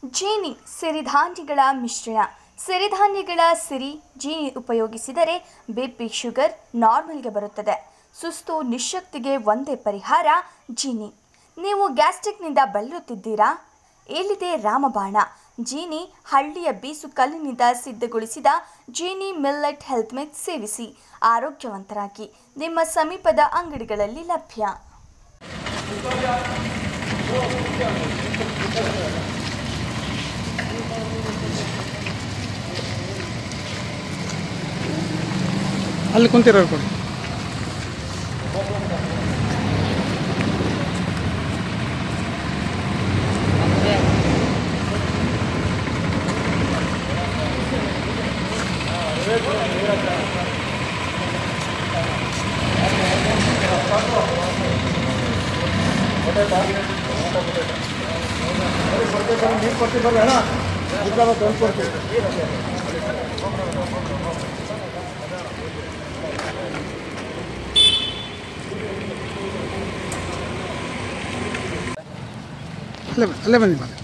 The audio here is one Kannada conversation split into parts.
ಜೇನಿ ಸಿರಿಧಾನ್ಯಗಳ ಮಿಶ್ರಣ ಸಿರಿಧಾನ್ಯಗಳ ಸಿರಿ ಜೇನಿ ಉಪಯೋಗಿಸಿದರೆ ಬಿಪಿ ಶುಗರ್ ನಾರ್ಮಲ್ಗೆ ಬರುತ್ತದೆ ಸುಸ್ತು ನಿಶಕ್ತಿಗೆ ಒಂದೇ ಪರಿಹಾರ ಜೀನಿ ನೀವು ಗ್ಯಾಸ್ಟ್ರಿಕ್ನಿಂದ ಬಳಲುತ್ತಿದ್ದೀರಾ ಎಲ್ಲಿದೆ ರಾಮಬಾಣ ಜೀನಿ ಹಳ್ಳಿಯ ಬೀಸು ಕಲ್ಲಿನಿಂದ ಸಿದ್ಧಗೊಳಿಸಿದ ಜೀನಿ ಮಿಲ್ಲೆಟ್ ಹೆಲ್ತ್ ಮಿಕ್ಸ್ ಸೇವಿಸಿ ಆರೋಗ್ಯವಂತರಾಗಿ ನಿಮ್ಮ ಸಮೀಪದ ಅಂಗಡಿಗಳಲ್ಲಿ ಲಭ್ಯ ಅಲ್ಲಿ ಕುಂತಿರೋರು ಕೊಡಿ ಅಲ್ಲೇ ಬನ್ನಿ, ಅಲ್ಲೇ ಬನ್ನಿ ಬನ್ನಿ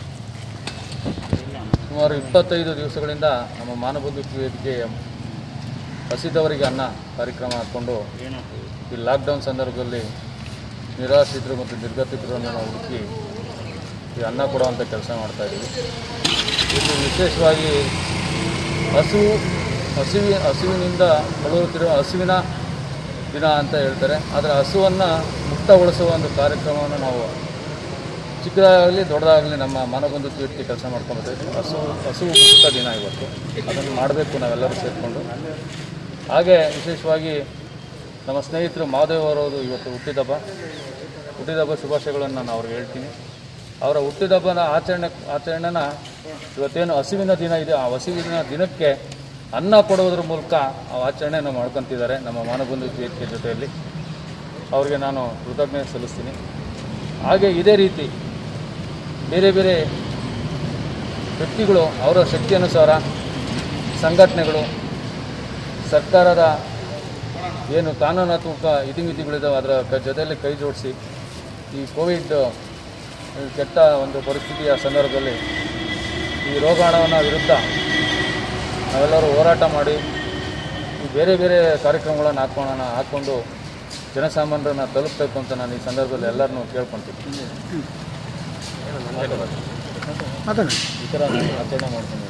ಸುಮಾರು ಇಪ್ಪತ್ತೈದು ದಿವಸಗಳಿಂದ ನಮ್ಮ ಮಾನಬಂಧು ವೇದಿಕೆಯ ಹಸಿದವರಿಗೆ ಅನ್ನ ಕಾರ್ಯಕ್ರಮ ಹಾಕ್ಕೊಂಡು ಈ ಲಾಕ್ಡೌನ್ ಸಂದರ್ಭದಲ್ಲಿ ನಿರಾಶ್ರಿತರು ಮತ್ತು ನಿರ್ಗತಿಕರನ್ನು ನಾವು ಹುಡುಕಿ ಈ ಅನ್ನ ಕೊಡುವಂಥ ಕೆಲಸ ಮಾಡ್ತಾಯಿದ್ದೀವಿ ಇದು ವಿಶೇಷವಾಗಿ ಹಸುವು ಹಸುವಿ ಹಸುವಿನಿಂದ ಬಳಲುತ್ತಿರುವ ಹಸುವಿನ ದಿನ ಅಂತ ಹೇಳ್ತಾರೆ ಆದರೆ ಹಸುವನ್ನು ಮುಕ್ತಗೊಳಿಸುವ ಒಂದು ಕಾರ್ಯಕ್ರಮವನ್ನು ನಾವು ಚಿಕ್ಕದಾಗಲಿ ದೊಡ್ಡದಾಗಲಿ ನಮ್ಮ ಮಾನವಬಂಧು ವೇದಿಕೆ ಕೆಲಸ ಮಾಡ್ಕೊಂಡು ಇದ್ದೀವಿ ಹಸು ಹಸು ಮುಕ್ತ ದಿನ ಇವತ್ತು ಅದನ್ನು ಮಾಡಬೇಕು ನಾವೆಲ್ಲರೂ ಸೇರಿಕೊಂಡು ಹಾಗೆ ವಿಶೇಷವಾಗಿ ನಮ್ಮ ಸ್ನೇಹಿತರು ಮಾದೇವ್ ಅವರದು ಇವತ್ತು ಹುಟ್ಟಿದಬ್ಬ ಹುಟ್ಟಿದಬ್ಬ ಶುಭಾಶಯಗಳನ್ನು ನಾನು ಅವ್ರಿಗೆ ಹೇಳ್ತೀನಿ ಅವರ ಹುಟ್ಟಿದಬ್ಬನ ಆಚರಣೆ ಆಚರಣೆನ ಇವತ್ತೇನು ಹಸಿವಿನ ದಿನ ಇದೆ ಆ ಹಸಿವಿನ ದಿನಕ್ಕೆ ಅನ್ನ ಕೊಡುವುದರ ಮೂಲಕ ಆ ಆಚರಣೆಯನ್ನು ಮಾಡ್ಕೊತಿದ್ದಾರೆ ನಮ್ಮ ಮಾನವಬಂಧು ವೇದಿಕೆ ಜೊತೆಯಲ್ಲಿ ಅವರಿಗೆ ನಾನು ಕೃತಜ್ಞತೆ ಸಲ್ಲಿಸ್ತೀನಿ ಹಾಗೆ ಇದೇ ರೀತಿ ಬೇರೆ ಬೇರೆ ವ್ಯಕ್ತಿಗಳು ಅವರ ಶಕ್ತಿ ಅನುಸಾರ ಸಂಘಟನೆಗಳು ಸರ್ಕಾರದ ಏನು ಕಾನೂನಾತ್ಮಕ ಇತಿಮಿತಿಗಳಿದ್ದಾವೆ ಅದರ ಕ- ಜೊತೆಯಲ್ಲಿ ಕೈ ಜೋಡಿಸಿ ಈ ಕೋವಿಡ್ ಕೆಟ್ಟ ಒಂದು ಪರಿಸ್ಥಿತಿಯ ಸಂದರ್ಭದಲ್ಲಿ ಈ ರೋಗಾಣುವಿನ ವಿರುದ್ಧ ನಾವೆಲ್ಲರೂ ಹೋರಾಟ ಮಾಡಿ ಈ ಬೇರೆ ಬೇರೆ ಕಾರ್ಯಕ್ರಮಗಳನ್ನು ಹಾಕೋಣ ಹಾಕ್ಕೊಂಡು ಜನಸಾಮಾನ್ಯರನ್ನ ತಲುಪಬೇಕು ಅಂತ ನಾನು ಈ ಸಂದರ್ಭದಲ್ಲಿ ಎಲ್ಲರನ್ನೂ ಕೇಳ್ಕೊತೀನಿ ಮಾತಾಡಿ ಈ ಥರ ಆಚರಣೆ ಮಾಡ್ತೀನಿ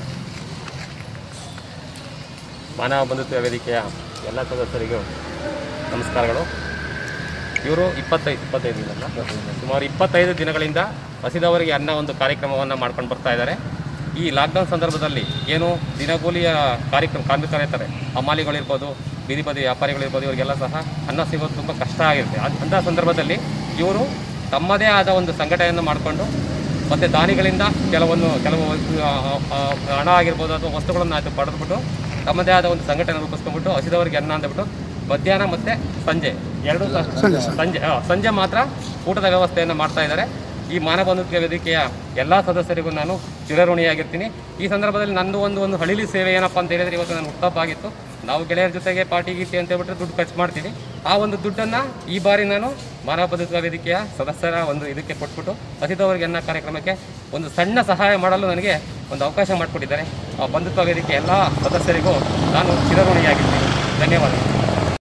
ಮಾನವ ಬಂಧುತ್ವ ವೇದಿಕೆಯ ಎಲ್ಲ ಸದಸ್ಯರಿಗೂ ನಮಸ್ಕಾರಗಳು ಇವರು ಇಪ್ಪತ್ತೈದು ಇಪ್ಪತ್ತೈದು ದಿನ ಸುಮಾರು ಇಪ್ಪತ್ತೈದು ದಿನಗಳಿಂದ ಹಸಿದವರಿಗೆ ಅನ್ನ ಒಂದು ಕಾರ್ಯಕ್ರಮವನ್ನು ಮಾಡ್ಕೊಂಡು ಬರ್ತಾ ಇದ್ದಾರೆ ಈ ಲಾಕ್ಡೌನ್ ಸಂದರ್ಭದಲ್ಲಿ ಏನು ದಿನಗೂಲಿಯ ಕಾರ್ಯಕ್ರಮ ಕಾರ್ಮಿಕರು ಇರ್ತಾರೆ ಹಮಾಲಿಗಳಿರ್ಬೋದು ಬೀದಿ ಬದಿ ವ್ಯಾಪಾರಿಗಳಿರ್ಬೋದು ಇವರಿಗೆಲ್ಲ ಸಹ ಅನ್ನ ಸಿಗೋದು ತುಂಬ ಕಷ್ಟ ಆಗಿರುತ್ತೆ ಅದ್- ಅಂಥ ಸಂದರ್ಭದಲ್ಲಿ ಇವರು ತಮ್ಮದೇ ಆದ ಒಂದು ಸಂಘಟನೆಯನ್ನು ಮಾಡಿಕೊಂಡು ಮತ್ತು ದಾನಿಗಳಿಂದ ಕೆಲವೊಂದು ಕೆಲವು ಆ, ಆ, ಹಣ ಆಗಿರ್ಬೋದು ಅಥವಾ ವಸ್ತುಗಳನ್ನು ಅದು ಪಡೆದುಬಿಟ್ಟು ತಮ್ಮದೇ ಆದ ಒಂದು ಸಂಘಟನೆ ರೂಪಿಸ್ಕೊಂಡ್ಬಿಟ್ಟು ಹಸಿದವರಿಗೆ ಅನ್ನ ಅಂದ್ಬಿಟ್ಟು ಮಧ್ಯಾಹ್ನ ಮತ್ತು ಸಂಜೆ ಎರಡು ಸಂಜೆ ಆ, ಸಂಜೆ ಮಾತ್ರ ಊಟದ ವ್ಯವಸ್ಥೆಯನ್ನು ಮಾಡ್ತಾ ಇದ್ದಾರೆ ಈ ಮಾನವಬಂಧುತ್ವ ವೇದಿಕೆಯ ಎಲ್ಲ ಸದಸ್ಯರಿಗೂ ನಾನು ಚಿರಋಣಿಯಾಗಿರ್ತೀನಿ ಈ ಸಂದರ್ಭದಲ್ಲಿ ನಂದು ಒಂದು ಒಂದು ಹಳಿಲಿ ಸೇವೆ ಏನಪ್ಪ ಅಂತ ಹೇಳಿದ್ರೆ ಇವತ್ತು ನಾನು ಹುಟ್ಟಹಬ್ಬ ಆಗಿತ್ತು ನಾವು ಗೆಳೆಯರ ಜೊತೆಗೆ ಪಾರ್ಟಿ ಗೀಟಿ ಅಂತ ಹೇಳ್ಬಿಟ್ರೆ ದುಡ್ಡು ಖರ್ಚು ಮಾಡ್ತೀವಿ ಆ ಒಂದು ದುಡ್ಡನ್ನು ಈ ಬಾರಿ ನಾನು ಮಾನವ ಬಂಧುತ್ವ ವೇದಿಕೆಯ ಸದಸ್ಯರ ಒಂದು ಇದಕ್ಕೆ ಕೊಟ್ಬಿಟ್ಟು ಹಸಿದವರಿಗೆ ಅನ್ನ ಕಾರ್ಯಕ್ರಮಕ್ಕೆ ಒಂದು ಸಣ್ಣ ಸಹಾಯ ಮಾಡಲು ನನಗೆ ಒಂದು ಅವಕಾಶ ಮಾಡಿಕೊಟ್ಟಿದ್ದಾರೆ ಆ ಬಂಧುತ್ವ ವೇದಿಕೆ ಎಲ್ಲ ಸದಸ್ಯರಿಗೂ ನಾನು ಚಿರಋಣಿಯಾಗಿರ್ತೀನಿ ಧನ್ಯವಾದಗಳು